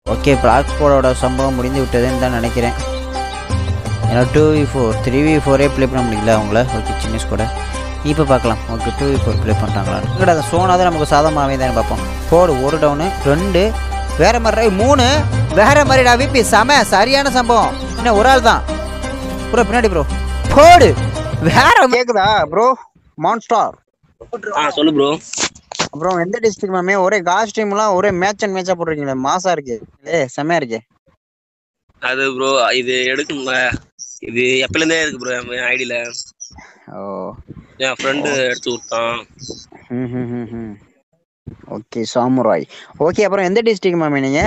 Okay black ஸ்குவாடோட சம்பவம் முடிந்து விட்டதுன்னு தான் நினைக்கிறேன் ஏன்னா two v four three v ஃபோரே ப்ளே பண்ண முடியல அவங்கள ஓகே சின்ன ஸ்குவாட இப்போ பார்க்கலாம் okay two v four play பண்ணுறாங்களா இங்கடா அந்த சோனா தான் நமக்கு சாதமாகவே தானே பார்ப்போம் போடு ஒரு டவுனு ரெண்டு வேற மாதிரி மூணு வேற மாதிரிடா விபி செம சரியான சம்பவம் என்ன ஒரு ஆள் தான் ப்ரோ பின்னாடி ப்ரோ போடு வேற கேக்குதா ப்ரோ மான்ஸ்டார் ஆ சொல்லு ப்ரோ அப்புறம் எந்த டிஸ்ட்ரிக்ட் மேமே ஒரே காஸ்டியூம்லாம் ஒரே மேட்ச் அண்ட் மேட்சா போட்டிருக்கீங்களே மாசா இருக்கு ஏ செம்மையா இருக்கே அது ப்ரோ இது எடுக்கணும்ல இது எப்பலேருந்தே இருக்கு ப்ரோ என் ஐடியில ஓ என் ஃப்ரெண்டு எடுத்து கொடுத்தான் ஓகே சாமுராய் ஓகே அப்புறம் எந்த டிஸ்ட்ரிக்ட் மேம் நீங்க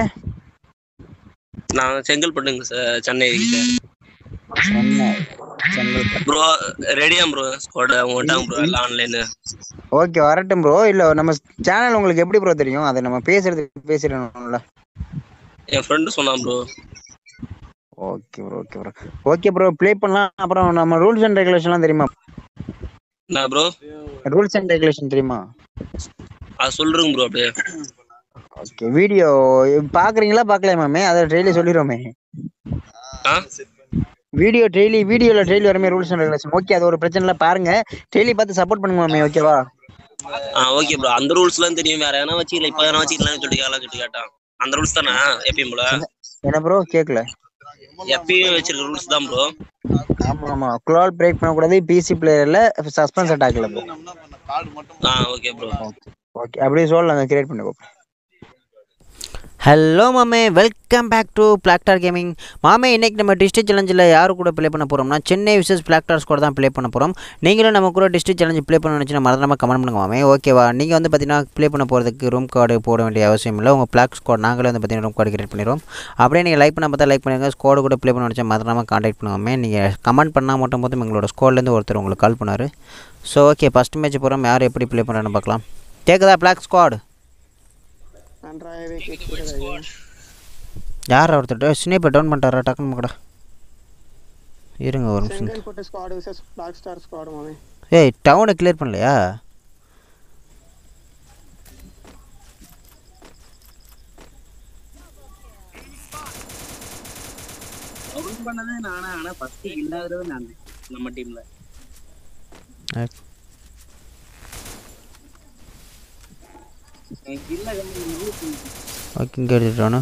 நான் செங்கல்பட்டுங்க சார் சென்னை கிட்ட சென்னை சென்னை ப்ரோ ரெடியா ப்ரோ ஸ்குவாட் உங்கள்கிட்ட ப்ரோ எல்லாம் ஆன்லைனு ஓகே வரட்டும் ப்ரோ இல்ல நம்ம சேனல் உங்களுக்கு எப்படி ப்ரோ தெரியும் அதை நம்ம பேசுறதுக்கு பேசிடணும்ல என் ஃப்ரெண்டு சொன்னான் bro okay bro okay bro okay bro play பண்ணலாம் அப்புறம் நம்ம ரூல்ஸ் அண்ட் ரெகுலேஷன்லாம் தெரியுமா என்ன ப்ரோ ரூல்ஸ் அண்ட் ரெகுலேஷன் தெரியுமா அது சொல்றேங்க ப்ரோ அப்படியே ஓகே வீடியோ பாக்குறீங்களா பார்க்கலையா மேமே அதை டெய்லி சொல்லிடுவோமே ஆ வீடியோ டெய்லி வீடியோல டெய்லி வரமே ரூல்ஸ் அண்ட் ரெகுலேஷன் ஓகே அது ஒரு பிரச்சனை இல்லை பாருங்க டெய்லி பார்த்து சப்போர்ட் பண்ணுங்க மேமே ஓகேவா ஆ ஓகே ப்ரோ அந்த ரூல்ஸ்லாம் தெரியும் வேற எதனா வச்சுக்கல இப்போ எதனா வச்சுக்கலாம்னு சொல்லிட்டு கேட்கலாம் சொல்லிட்டு கேட்டான் அந்த ரூல்ஸ் தானே எப்பயும் போல என்ன ப்ரோ கேட்கல எப்பயும் வச்சிருக்க ரூல்ஸ் தான் ப்ரோ ஆமா ஆமா குளால் பிரேக் பண்ணக்கூடாது பிசி பிளேயர்ல சஸ்பென்ஸ் அட்டாக்ல ப்ரோ ஆ ஓகே ப்ரோ ஓகே அப்படியே சொல்லலாங்க கிரியேட் பண்ணி ஹலோ மாமே welcome back to Black Star gaming மாமே இன்னைக்கு நம்ம டிஸ்ட்ரிக்ட் சேலஞ்சில் யார் கூட ப்ளே பண்ண போகிறோம்னா சென்னை விசஸ் பிளாக்டார்ஸ் கூட தான் ப்ளே பண்ண போகிறோம் நீங்களும் நம்ம கூட டிஸ்ட்ரிக்ட் சேலஞ்ச் ப்ளே பண்ண நினச்சினா மறந்துடாம கமெண்ட் பண்ணுங்க மாமே ஓகேவா நீங்கள் வந்து பார்த்தீங்கன்னா ப்ளே பண்ண போகிறதுக்கு ரூம் கார்டு போட வேண்டிய அவசியம் இல்லை உங்கள் பிளாக் ஸ்குவாட் நாங்களே வந்து பார்த்தீங்கன்னா ரூம் கார்டு கிரியேட் பண்ணிடுவோம் அப்படியே நீங்கள் லைக் பண்ண பார்த்தா லைக் பண்ணுங்க ஸ்குவாடு கூட ப்ளே பண்ண நினச்சா மறந்துடாம காண்டாக்ட் பண்ணுவாமே நீங்கள் கமெண்ட் பண்ணால் மட்டும் போதும் எங்களோட ஸ்குவாட்லேருந்து ஒருத்தர் உங்களுக்கு கால் பண்ணார் ஸோ ஓகே ஃபஸ்ட் மேட்ச் போகிறோம் யார் எப்படி ப்ளே பண்ணுறான்னு பார்க்கலாம் கேட்குதா பிளாக் ஸ்குவாட் நன்றாகவே கேட்கிறது யார் ஒருத்தர் ஸ்னேப்பை டவுன் பண்ணிட்டாரா டக்குன்னு கூட இருங்க ஒரு நிமிஷம் Chengalpattu squad versus Black Star squad மாமே ஏய் டவுனை கிளியர் பண்ணலையா அவுட் பண்ணதே நானா ஆனா ஃபர்ஸ்ட் இல்லாதது நான் நம்ம டீம்ல ஓகே இங்கே எடுத்துட்டானு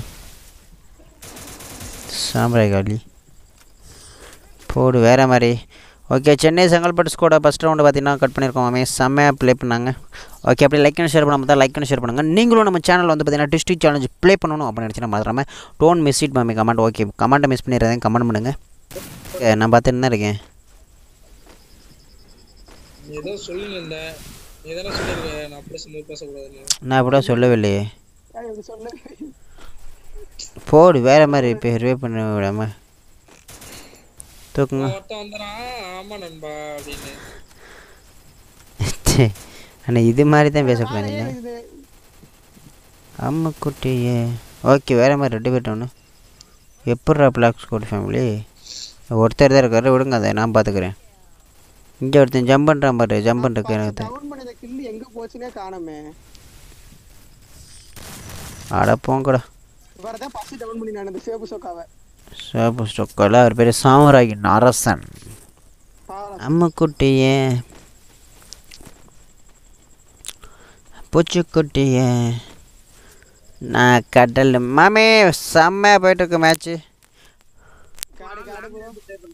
சாம்பராய் காலி போடு வேற மாதிரி ஓகே சென்னை செங்கல்பட்டு ஸ்கோட ஃபஸ்ட் ரவுண்டு பார்த்தீங்கன்னா கட் பண்ணியிருக்கோம் மாமே செம்மையாக ப்ளே பண்ணாங்க ஓகே அப்படி லைக் பண்ணி ஷேர் பண்ணாமல் தான் லைக் பண்ணி ஷேர் பண்ணுங்கள் நீங்களும் நம்ம சேனல் வந்து பார்த்தீங்கன்னா டிஸ்ட்ரிக்ட் சேலஞ்ச் ப்ளே பண்ணணும் அப்படின்னு நினச்சினா மறந்துடாமல் டோன் மிஸ் இட் மாமி கமெண்ட் ஓகே கமெண்ட்டை மிஸ் பண்ணிடுறேன் கமெண்ட் பண்ணுங்கள் Okay, நான் பார்த்துட்டு தான் இருக்கேன் நீ ஏதோ சொல்லுங்க இந்த நீ தானே சொல்லிருக்க நான் அப்படி சும்மா பேசக்கூடாதுன்னு நான் கூட சொல்லவில்லையே ஏன் இப்படி சொல்லு போடு வேறு மாதிரி பேர்வே பண்ண விடாம தூக்குங்க ஒருத்தன் வந்தானா ஆமா நண்பா அப்படின்னு ச்சே ஆனால் இது மாதிரி தான் பேசக்கூடாது இல்லை இது அம்மா குட்டியே ஓகே வேறு மாதிரி ரெண்டு பேர் ஒன்று எப்பட்றா பிளாக் ஸ்கோட் ஃபேமிலி ஒருத்தர் தான் இருக்காரு விடுங்க அதை நான் பார்த்துக்கிறேன் இங்கே ஒருத்தன் ஜம்ப் பண்ணுறான் பாரு ஜம்ப் பண்ணுறதுக்கு எனக்கு தெ- டவுன் பண்ண கில்லு எங்க போச்சுனே காணோமே அட போங்கடா இவரதான் ஃபர்ஸ்ட் டவுன் பண்ணி நான் அந்த சேப்பு சொக்காவை சேப்பு ஸ்டொக்கெல்லாம் அவர் பேர் சாமராயின் அரசன் பாவம் அம்மா குட்டியே பூச்சிக்குட்டியே நான் கடல் மாமே செம்மையாக போயிட்டு இருக்கு மேட்ச்சு காடு காடு bro.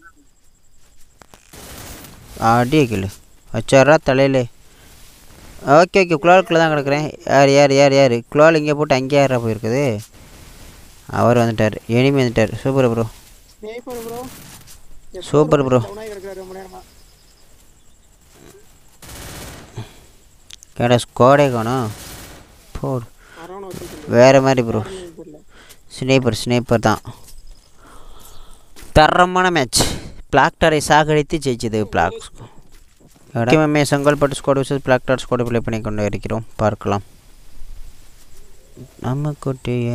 அடியே கிளு வச்சாரா தலையில ஓகே ஓகே குளாலுக்குள்ளே தான் கிடக்குறேன் யார் யார் யார் யார் குளால் இங்கே போட்டு அங்கே யாரா போயிருக்குது அவர் வந்துட்டார் எனிமி வந்துட்டார் super bro sniper bro Super bro. Down ஆகி கிடக்குறாரு ரொம்ப நேரமா கேடா ஸ்குவாடே காணும் போடு அரௌண்ட் வச்சு வேறு மாதிரி ப்ரோ தெரியல ஸ்னேப்பர் ஸ்னேப்பர் தான் தரமான மேட்ச் பிளாக்டரை சாகடித்து ஜெயிச்சது பிளாக் முக்கியமே Chengalpattu squad versus Black Star squad play பண்ணி கொண்டு இருக்கிறோம் பார்க்கலாம் நம்ம குட்டியே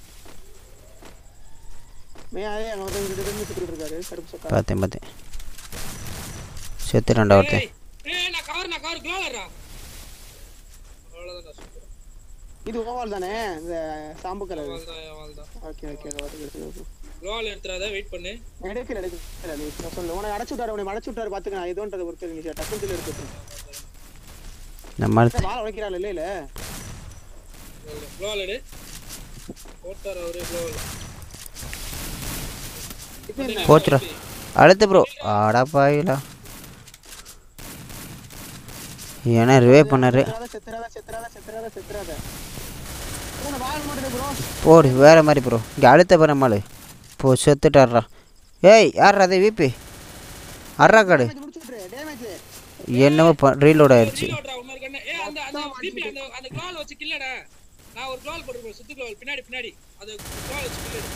மே ஆயே அங்க வந்து ரெண்டு பேரும் சுத்திட்டு இருக்காரு கருப்பு சொக்கா பார்த்தேன் பார்த்தேன் செத்து ரெண்டா ஒருத்தன் ஏய் நான் கவர் நான் கவர் க்ளோவர்ரா அவ்வளவுதான் இது ஓவால் தானே இந்த சாம்பு கலர் வாழ்தான் வாழ்தான் ஓகே ஓகே ஓகே க்ளோவால் எடுத்துறாத வெயிட் பண்ணு எடுக்கல எடுக்கல நீ நான் சொல்லு உனக்கு அடைச்சு விட்டாரு உனக்கு அடைச்சு விட்டாரு பாத்துக்க நான் எதோன்றதை பொறுத்து நீ டக்குன்னு சொல்லி எடுத்து நம்ம வாழ உழைக்கிறாள் இல்ல இல்ல க்ளோவால் எடு போட்டார் அவரு க்ளோவால் இப்போ என்ன போச்சுடா அடுத்து ப்ரோ ஆடா பாயிலா ஏன்னா ரிவே பண்ணாரு செத்துறாத செத்துறாத செத்துறாத செத்துறாத செத்துறாத உன வாழ மாட்டேன் ப்ரோ போடு வேற மாதிரி ப்ரோ இங்கே அழுத்த பாரு நம்மளு போ செத்துட்டாடுறா ஏய் யார் அது விபி அட்ரா கார்டு முடிச்சு விட்டுரு டேமேஜ் என்னமோ ப ரீலோட் ஆயிடுச்சு ரீலோட்ரா இன்னொரு கண்ணு ஏ அந்த அந்த பிபி அந்த அந்த க்ளோவால் வச்சு கில்லடா நான் ஒரு க்ளோவால் போட்டுருப்பேன் சுத்து க்ளோவால் பின்னாடி பின்னாடி அது க்ளோவால் வச்சு கில்லடு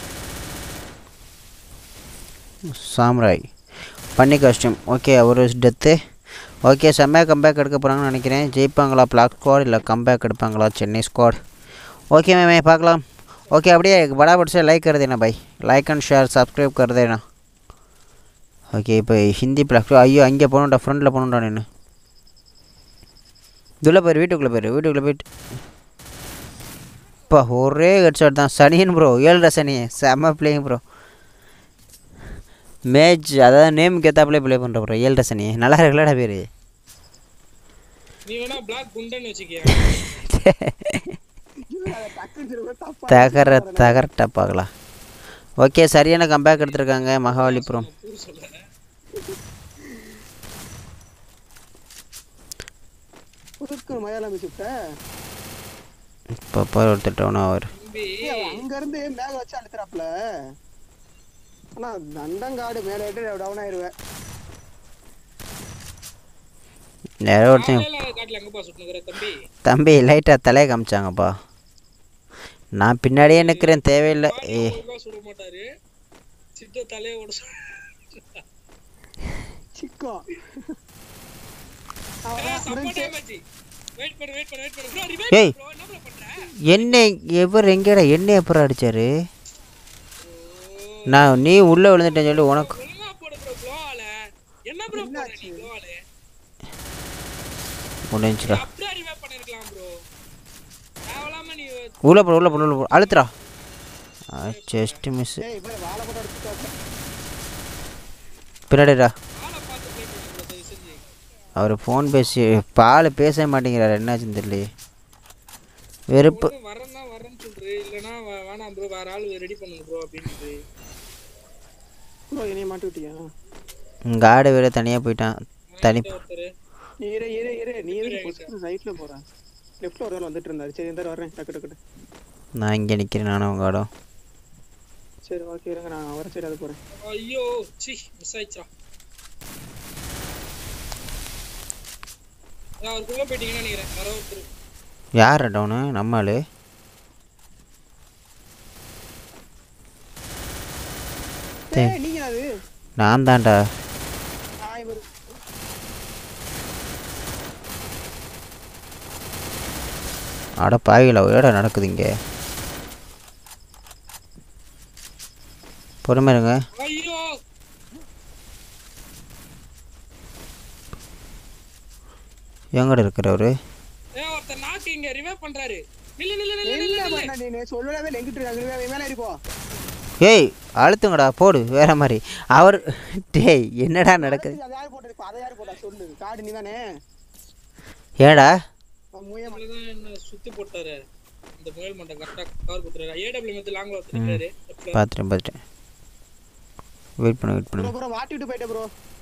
சாம்ராய் பண்ணி காஸ்டியூம் ஓகே ஒரு டெத்து ஓகே செம்மையாக கம்பேக் எடுக்க போகிறாங்கன்னு நினைக்கிறேன் ஜெயிப்பாங்களா பிளாக் ஸ்குவாட் இல்லை கம்பேக் எடுப்பாங்களா சென்னை ஸ்குவாட் ஓகே மேமே பார்க்கலாம் ओके அப்படியே बराबर से लाइक कर देना भाई लाइक அண்ட் ஷேர் சப்ஸ்கிரைப் कर देना ஓகே இப்போ ஹிந்தி பிளாக் ஐயோ அங்கே போகணுண்டா ஃப்ரண்டில் போகணுண்டா நின்று இதுள்ள போயிரு வீட்டுக்குள்ளே போயிரு வீட்டுக்குள்ளே போயிட்டு இப்போ ஒரே ஹெட்ஷாட் தான் சனியன் ப்ரோ ஏழுடா சனி செம்ம பிளேயிங் ப்ரோ மேட்ச் அதாவது நேமுக்கு ஏற்றாப்புலே ப்ளே பண்ணுற ப்ரோ ஏழு சனி நல்லா இருக்குல்லடா பேர் நீ வேணா பிளாக் குண்டன் வச்சுக்கியா டக்குன்னு சொல்லி தப்பா தகர தகரட்டா பார்க்கலாம் ஓகே சரியான கம்பேக் எடுத்திருக்காங்க மகாபலிபுரம் ஊர் சொல்ல புதுக்கு மயாலாம் வச்சுட்ட இப்போ பாரு ஒருத்தர் டவுன் ஆவார் தம்பி அங்க இருந்து மேல வச்சு அழுத்துறாப்ல ஆனா நண்டங்காடு மேல ஏட்டு டவுன் ஆயிருவேன் யாரோ ஒருத்தன் காலையில காட்டுல எங்கப்பா சுட்டுனுக்குற தம்பி தம்பி லைட்டாக தலையை காமிச்சாங்கப்பா நான் பின்னாடியே நிற்கிறேன் தேவையில்லை ஏ ஒரு ரூபா சுட மாட்டாரு சித்த தலையை ஓட சிக்கம் சப்போர்ட் டேமேஜ் வெயிட் பண்ணு வெயிட் பண்ணு வெயிட் பண்ணு ப்ரோ ரிவைவ் ஏய். ப்ரோ என்ன ப்ரோ பண்ற என்ன எவர் எங்கேடா என்ன எப்பறம் அடிச்சாரு நான் நீ உள்ளே விழுந்துட்டேன்னு சொல்லி உனக்கு ஒழுங்கா போடு ப்ரோ க்ளோவால என்ன ப்ரோ போடுற நீ க்ளோவால முடிஞ்சுடா அப்படியே ரிவைவ் பண்ணிருக்கலாம் ப்ரோ தேவலாம நீ உள்ள போடு உள்ள போடு உள்ள போடு அழுத்துறா ஜஸ்ட் மிஸ் ஏய் இவர வாழை போட்டு அடிச்சுட்டாப்ல பின்னாடிடா ஆளை பார்த்து ப்ளே பண்ணு ப்ரோ தயவு செஞ்சு அவர் ஃபோன் பேசி பால் பேச மாட்டேங்கிறார் என்னாச்சுன்னு தெரியலையே வெறுப்பு ஒண்ணு வரேன்னா வரேன்னு சொல்றேன் இல்லனா வே- வேணாம் ப்ரோ வேற ஆள் ரெடி பண்ணுங்க ப்ரோ அப்படின்ட்டு ப்ரோ என்னைய மாட்டி விட்டியா இங்கே ஆடு வேற தனியாக போயிட்டான் தனி ஒருத்தர் நீ இரு இரு இரு நீ எதுக்கு ரைட்ல போற லெஃப்ட்ல ஒரு ஆள் வந்துட்டு இருந்தாரு சரி இந்த வரேன் டக்கு டக்கு டக்கு. நான் இங்கே நிற்கிறேன் நானும் உங்க ஆடும் சரி ஓகே இருங்க நான் வர சரி அது போறேன் ஐயோ சி மிஸ் ஆயிடுச்சா நான் அவருக்குள்ள போயிட்டீங்கன்னு நினைக்கிறேன் யாரோ ஒருத்தர் யார் டவுனு நம்ம ஆளு ஏய் நீங்க அது நான் தான்டா ஆ இவரு அட பாவிகளா ஏடா நடக்குது இங்கே பொறுமை இருங்க ஐயோ எங்கட இருக்கிறவரு ஏ ஒருத்தர் நாக்கு இங்க ரிவைவ் பண்றாரு நில்லு நில்லு நில்லு நில்லு என்ன நில்லு பண்ண நீ சொல்லவே எங்கிட்டு இருக்காங்க மேல இருப்போ ஏய் அழுத்துங்கடா போடு வேற மாதிரி அவர் டேய் என்னடா நடக்குது அதை யார் போட்டது அதை யார் போட்டா சொல்லு காடு நீ தானே ஏடா முயமா தான் என்ன சுத்தி போட்டாரு இந்த முயல் மண்டை கரெக்டா கவர் கொடுத்துறாரு ஏடபிள்யூ மெத்து லாங்ல ஒருத்தர் நிக்கிறாரு லெஃப்ட்ல பார்த்துட்டேன் பார்த்துட்டேன் வெயிட் பண்ணு வெயிட் பண்ணு ப்ரோ மாட்டி விட்டு போயிட்டே ப்ரோ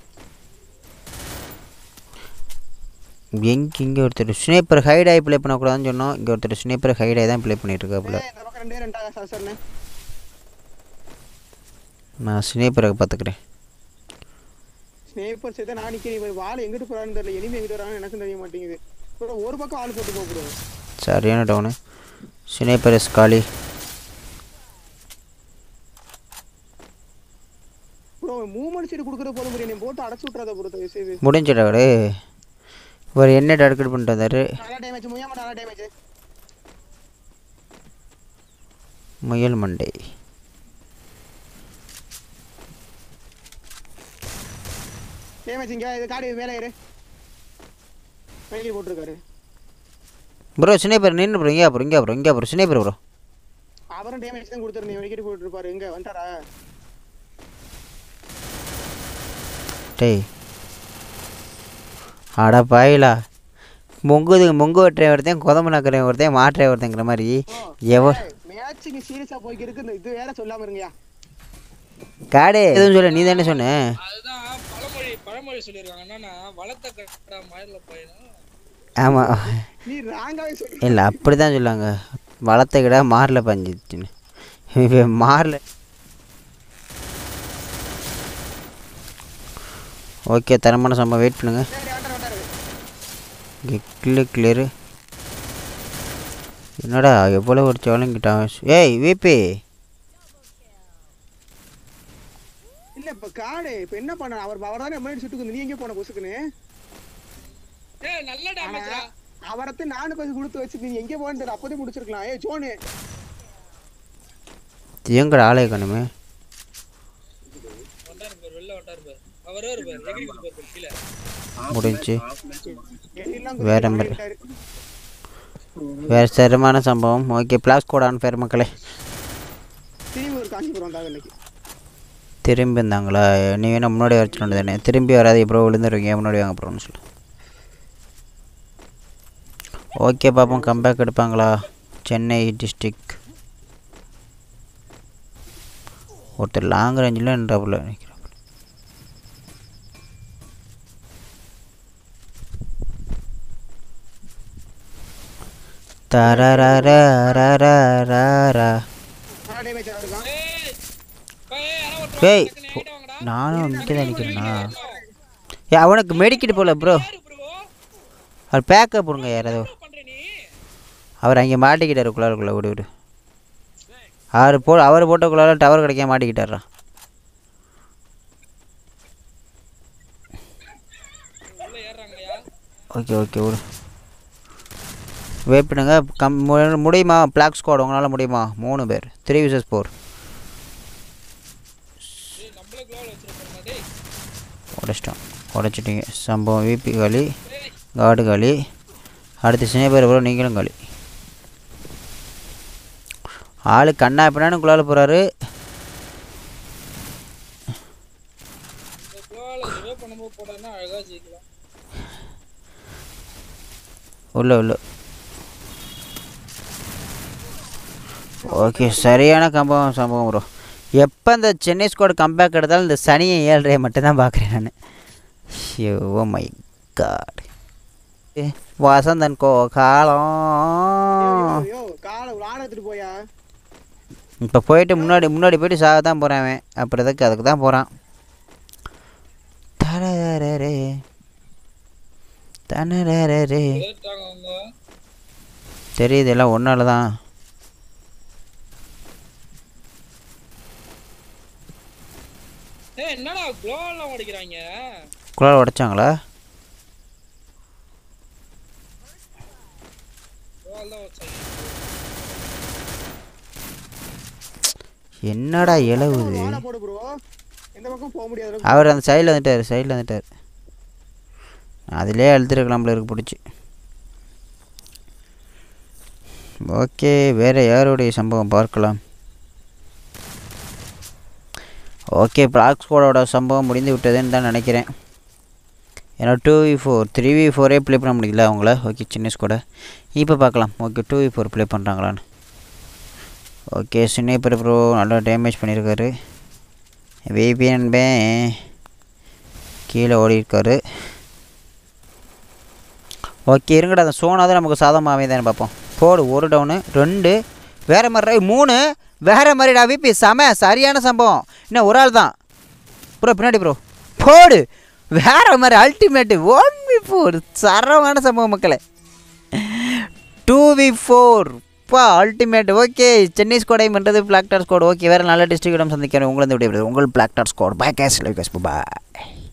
எங்கே இங்கே ஒருத்தர் ஸ்னேப்பர் ஹைட் ஆகி ப்ளே பண்ணக்கூடாதுன்னு சொன்னோம் இங்கே ஒருத்தர் ஸ்னேப்பர் ஹைட் ஆகி தான் ப்ளே பண்ணிட்டு இருக்காப்புல ஏய், இந்த பக்கம் ரெண்டே ரெண்டா சார் சார்னு நான் ஸ்னேப்பரை பார்த்துக்கிறேன் ஸ்னேப்பர் சேர்த்து நான் நிக்கிறேன் இவர் வாள் எங்கிட்டு போறான்னு தெரியல இனிமே எங்கிட்டு வரான்னு எனக்கும் தெரிய மாட்டேங்குது ப்ரோ ஒரு பக்கம் ஆள் போட்டு போ ப்ரோ சரியான டவுனு ஸ்னேப்பர் எஸ் காலி ப்ரோ மூவ்மெண்ட் சைடு கொடுக்குற போதும் ப்ரோ நீ போட்டு அடைச்சு விட்றாத ப்ரோ தயவு செய்து முடிஞ்சிடா அவரு ஒரு என்ன டார்கெட் பண்ணிட்டு வந்தாரு நல்லா டேமேஜ் முயமா நல்லா டேமேஜ் முயல் மண்டை டேமேஜ் இங்க இது காடு மேலே ஏறு வெளியே போட்டிருக்காரு ப்ரோ சினேபர் நின்று ப்ரோ இங்கே ப்ரோ இங்கே ப்ரோ இங்கே ப்ரோ சினேபர் ப்ரோ அவரும் டேமேஜ் தான் கொடுத்துருந்தேன் விக்கெட் போட்டு இருப்பாரு எங்க வந்துட்டாரா டேய் அட பாயிலா மொங்குது மொங்கு வெட்டுறேன் ஒருத்தன் குதம்பு நக்கிறேன் ஒருத்தன் மாட்டுறேன் ஒருத்தங்கிற மாதிரி எவ மேட்சுக்கு சீரியஸா போய்க்கு இந்த இது வேற சொல்லாம இருங்கயா காடே எதுவும் சொல்ல நீ தானே சொன்ன அதுதான் பழமொழி பழமொழி சொல்லியிருக்காங்க என்னன்னா வளர்த்த கட்டா மயில பையனும் ஆமாம் நீ ராங்காவே சொல்லி இல்லை அப்படி தான் சொல்லுவாங்க வளர்த்த கிடா மாறல பஞ்சிச்சுன்னு இவன் மாறல ஓகே தரமான சம்பவம் வெயிட் பண்ணுங்க சரி வந்துட்டாரு வந்துட்டாரு இங்கே கிளு கிளியரு என்னடா எவ்வளோ ஒரு சோழங்கிட்டான் ஏய் விபி இல்ல இப்ப காடு இப்ப என்ன பண்ண அவர் அவர் தானே முன்னாடி சுட்டுக்கு நீ எங்க போன பொசுக்குன்னு ஏய் நல்ல டேமேஜ்டா அவரத்து நானு கொஞ்சம் கொடுத்து வச்சு நீ எங்க போன்னு அப்போதே முடிச்சிருக்கலாம் ஏய் ஜோனு எங்கட ஆலய கணுமே வண்டாரு பேர் வெளில வண்டாரு பேர் அவரே ஒரு பேர் எகிரி குதி பேர் கீழே முடிஞ்சு எல்லாம் வேற குத்தி மாதிரி. பண்ணிட்டாரு. வேறு சிரமமான சம்பவம் ஓகே பிளாஸ் கோட் ஆன் பேர் மக்களே திரும்பி ஒரு காஞ்சிபுரம் வந்தாங்க இன்னைக்கு திரும்பி இருந்தாங்களா நீ வேணா முன்னாடி வர சொல்லி தானே திரும்பி வராது ப்ரோ விழுந்துருவீங்க முன்னாடி வாங்க ப்ரோன்னு சொல்லு ஓகே பாப்போம் கம்பேக் எடுப்பாங்களா சென்னை டிஸ்ட்ரிக் ஒருத்தர் லாங் ரேஞ்சில் நின்றாப்புல நிற்கிறாப்புல தரரரரரரரா டேமேஜ் ஆயிருக்கான் ஏய் ஏய் யாரோ ஒரு ஏய் டக்குனு என்கிட்ட வாங்கடா நானும் இங்கே தான் நிற்கிறேண்ணா ஏ அவனுக்கு மெடிக்கிட்டு போல ப்ரோ யாரு ப்ரோ அவர் பேக்கப் போடுங்க யாராவது என்ன பண்ற நீ அவர் அங்கே மாட்டிக்கிட்டாரு குள்ளாருக்குள்ள விடு விடு அவர் போ அவர் போட்ட குள்ளார டவர் கிடைக்க மாட்டிக்கிட்டாரா உள்ள ஏறாங்கயா ஓகே ஓகே விடு வெயிட் பண்ணுங்க கம் மு- முடியுமா பிளாக் ஸ்குவாட் உங்களால் முடியுமா மூணு பேர் த்ரீ விசஸ் ஃபோர் ஏய் நம்மளே க்ளோவல் வச்சிருக்கோம் டேய் உடைச்சிட்டோம் உடைச்சிட்டீங்க சம்பவம் விபி காலி காடு காலி அடுத்து சினேபர் ப்ரோ நீங்களும் காலி ஆளு கண்ணா பின்னான்னு குள்ளால போகிறாரு இந்த க்ளோவல் ரிவே பண்ணும்போது போடனா அழகா ஜெயிக்கலாம் உள்ள உள்ள ஓகே சரியான கம்பவம் சம்பவம் ப்ரோ எப்போ இந்த சென்னை ஸ்குவாட் கம்பேக் எடுத்தாலும் இந்த சனியை ஏழ்றையை மட்டும்தான் பார்க்குறேன் நான் ஓ மை காட் வசந்தன் கோ காலம் ஐயோ காலை விளாட எடுத்துட்டு போயா இப்போ போயிட்டு முன்னாடி முன்னாடி போயிட்டு சாக தான் போகிறேன் அவன் அப்புறம் எதுக்கு அதுக்கு தான் போகிறான் தரரே தனரே எதிர்த்தாங்க அவங்க தெரியுது எல்லாம் ஒன்றால் தான் ஏய் என்னடா க்ளோவல்லாம் உடைக்கிறாங்க குழாய் உடைச்சாங்களா க்ளோவல் தான் வச்சாங்க என்னடா இலவுது வாழை போடு ப்ரோ எந்த பக்கம் போக முடியாது அவர் அந்த சைடில் வந்துட்டார் சைடில் வந்துட்டார் அதிலே அழுத்துருக்கலாம்ல இருக்கு பிடிச்சி ஓகே வேறு யாருடைய சம்பவம் பார்க்கலாம் ஓகே பிளாக் ஸ்குவாடோட சம்பவம் முடிந்து விட்டதுன்னு தான் நினைக்கிறேன் ஏன்னா two v four three v ஃபோரே ப்ளே பண்ண முடியல அவங்கள ஓகே சின்ன ஸ்குவாட இப்போ பார்க்கலாம் okay two v four play பண்ணுறாங்களான்னு ஓகே சின்னேப்பர் ப்ரோ நல்லா டேமேஜ் பண்ணியிருக்காரு விபிஎன் பே கீழே ஓடி இருக்காரு ஓகே இருங்கடா அந்த சோனாவது நமக்கு சாதமாகவே தானே பார்ப்போம் போடு ஒரு டவுனு ரெண்டு வேறு மாதிரி ஏய், மூணு வேறு மாதிரிடா விபி செம சரியான சம்பவம் இன்னும் ஒரு ஆள் தான் ப்ரோ பின்னாடி ப்ரோ போடு வேற மாதிரி அல்டிமேட்டு ஒன் வி ஃபோர் சரமான சம்பவம் மக்களே டூ வி ஃபோர் பா அல்டிமேட் ஓகே சென்னை ஸ்கோடை பண்ணுறது பிளாக் டார் ஸ்கோட் ஓகே வேறு நல்ல டிஸ்ட்ரிக்ட் சந்திக்கிறேன் உங்களை விடைபெறுவது உங்கள் Black Star squad bye guys live guys பாய்